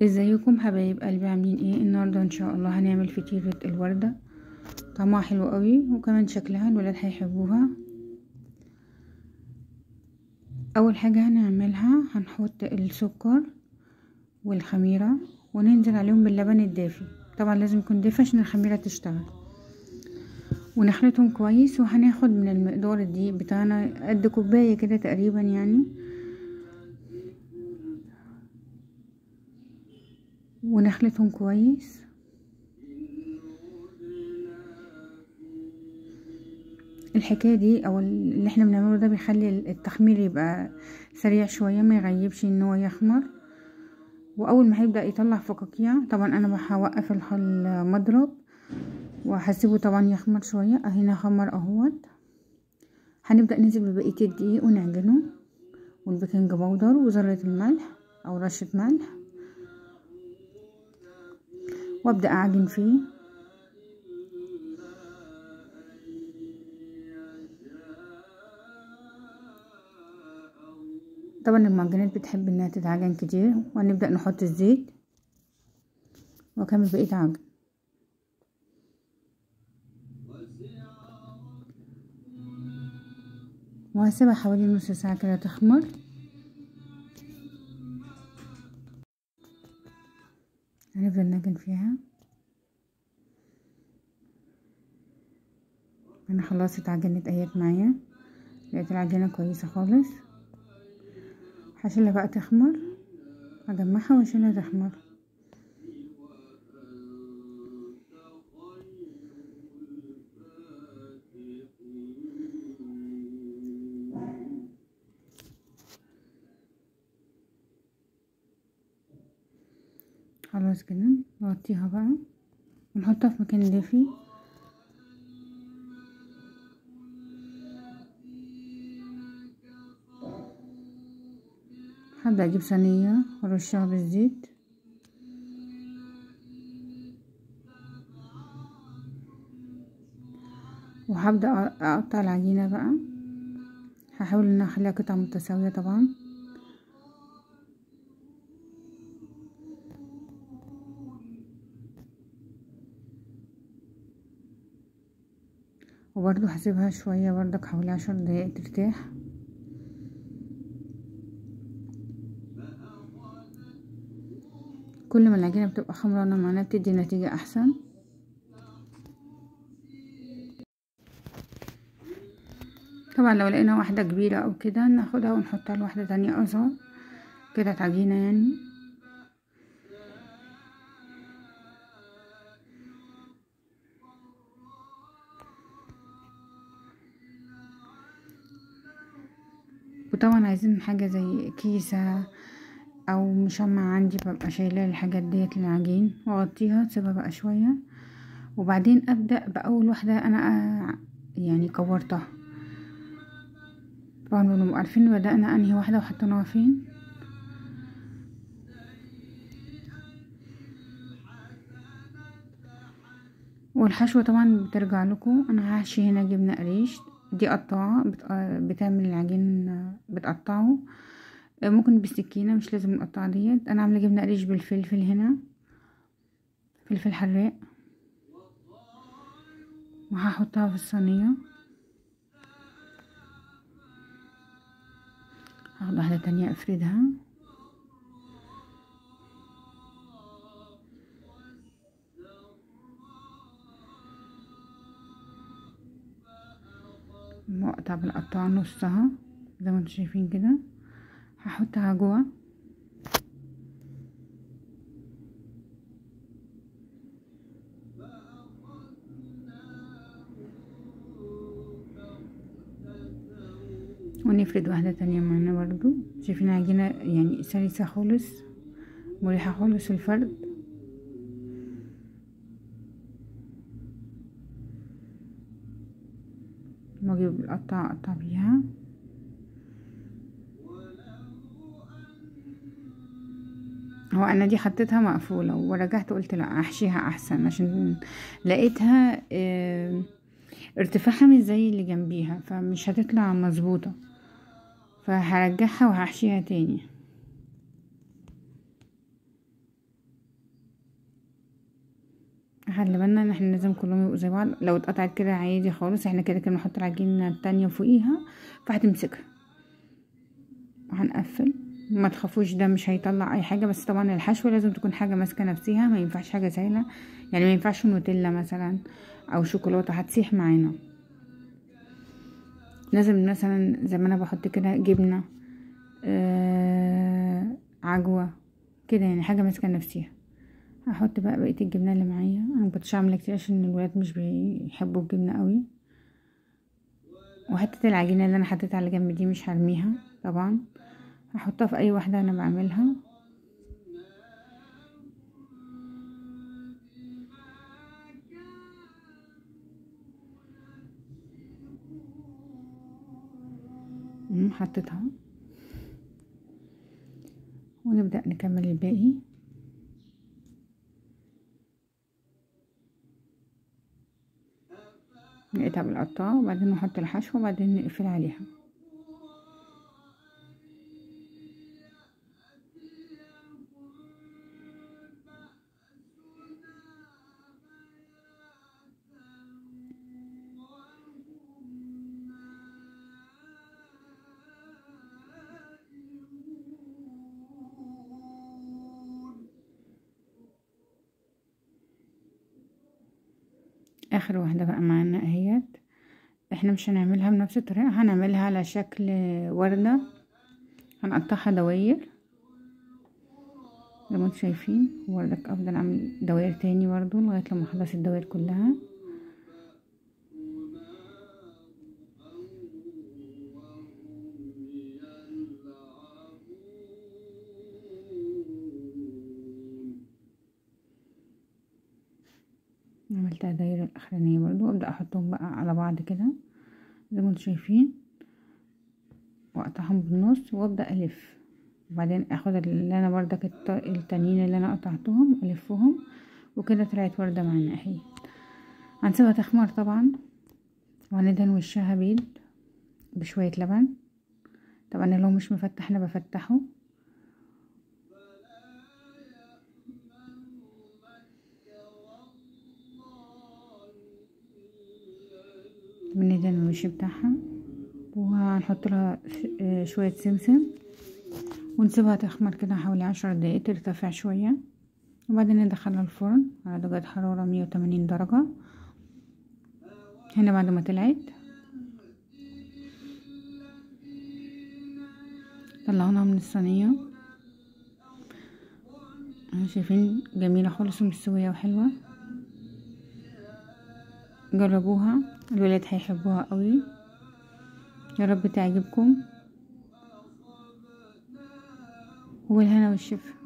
ازيكم حبايب قلبي عاملين ايه النهارده ان شاء الله هنعمل فطيره الورده طعمها حلو قوي وكمان شكلها الولاد هيحبوها اول حاجه هنعملها هنحط السكر والخميره وننزل عليهم باللبن الدافي طبعا لازم يكون دافي عشان الخميره تشتغل ونخلطهم كويس وهناخد من المقدار الدقيق بتاعنا قد كوبايه كده تقريبا يعني ونخلطهم كويس الحكايه دي او اللي احنا بنعمله ده بيخلي التخمير يبقى سريع شويه ما يغيبش ان هو يخمر واول ما هيبدا يطلع فقاقيع طبعا انا هوقف المضرب وهسيبه طبعا يخمر شويه هنا خمر اهوت هنبدا ننزل ببقيه الدقيق ونعجنه والبيكنج باودر وذره الملح او رشه ملح وابدا اعجن فيه طبعا المعجنات بتحب انها تتعجن كتير وهنبدا نحط الزيت واكمل بقيه عجن وهسيبها حوالي نص ساعه كده تخمر هنفضل نعجن فيها انا خلاص اتعجنت اهيت معايا لقيت العجينه كويسه خالص هشيلها بقى تخمر هجمعها واشيلها تخمر خلاص كده نغطيها بقى ونحطها في مكان دافي هبدأ اجيب صينية وارشها بالزيت وهبدأ اقطع العجينة بقى هحاول ان اخليها قطع متساوية طبعا وبرضو هسيبها شوية بردك حوالي عشر دقايق ترتاح كل ما العجينة بتبقى خمرانة معانا بتدي نتيجة احسن طبعا لو لقينا واحدة كبيرة او كده ناخدها ونحطها لواحدة تانية اصغر كده عجينة يعني وطبعا عايزين حاجة زي كيسة او مشمع عندي ببقى شايلاه الحاجات ديت للعجين واغطيها تسيبها بقى شويه وبعدين ابدا باول واحده انا يعني كورتها طبعا بنبقى عارفين بدانا انهي واحده وحطيناها فين والحشوه طبعا بترجع لكم انا هحشي هنا جبنه قريش دي قطاعه بتعمل العجين بتقطعه ممكن بالسكينة مش لازم القطعة ديت انا عاملة جبنة قريش بالفلفل هنا فلفل حراق وهحطها في الصينية هاخد واحدة تانية افردها مقطع بالقطاعة نصها زي ما انتم شايفين كده هحطها جوا ونفرد واحدة تانية معانا برضو شايفين عجينة يعني سلسة خالص مريحة خالص الفرد واجيب القطع اقطع بيها هو انا دي حطيتها مقفولة ورجعت قلت لا احشيها احسن عشان لقيتها اه ارتفاعها مش زي اللي جنبيها فمش هتطلع مظبوطة فهرجعها وهحشيها تاني خلي بالنا ان احنا لازم كلهم يبقوا زي بعض لو اتقطعت كده عادي خالص احنا كده كده بنحط العجينة التانية فوقيها فهتمسكها وهنقفل ما تخافوش ده مش هيطلع اي حاجه بس طبعا الحشوه لازم تكون حاجه ماسكه نفسها ما ينفعش حاجه سايله يعني ما ينفعش نوتيلا مثلا او شوكولاته هتسيح معانا لازم مثلا زي ما انا بحط كده جبنه آه عجوه كده يعني حاجه ماسكه نفسها هحط بقى بقيه الجبنه اللي معايا انا مكنتش عامله كتير عشان الولاد مش بيحبوا الجبنه قوي وحته العجينه اللي انا حطيتها على جنب دي مش هرميها طبعا هحطها في اي واحده انا بعملها حطيتها ونبدأ نكمل الباقي نقطع بالقطاع وبعدين نحط الحشو وبعدين نقفل عليها اخر واحدة بقى معانا اهيت احنا مش هنعملها بنفس الطريقة هنعملها على شكل وردة هنقطعها دواير زي ما انتم شايفين وردك افضل اعمل دواير تاني برضو لغاية لما اخلص الدواير كلها عملتها دايرة الاخرانية برضو ابدأ احطهم بقى على بعض كده زي ما انتم شايفين واقطعهم بالنص وابدأ الف وبعدين اخد اللي انا بردك التانيين اللي انا قطعتهم الفهم وكده طلعت وردة معانا اهي هنسيبها تخمر طبعا وهندهن وشها بيض بشوية لبن طبعا لو مش مفتح انا بفتحه بندهن الوش بتاعها وهنحط لها شوية سمسم ونسيبها تخمر كده حوالي عشر دقايق ترتفع شوية وبعدين ندخلها الفرن على درجة حرارة مية وتمانين درجة هنا بعد ما طلعت طلعناها من الصينية شايفين جميلة خالص ومستوية وحلوة جربوها الولاد هيحبوها قوي يا رب تعجبكم والهنا والشفا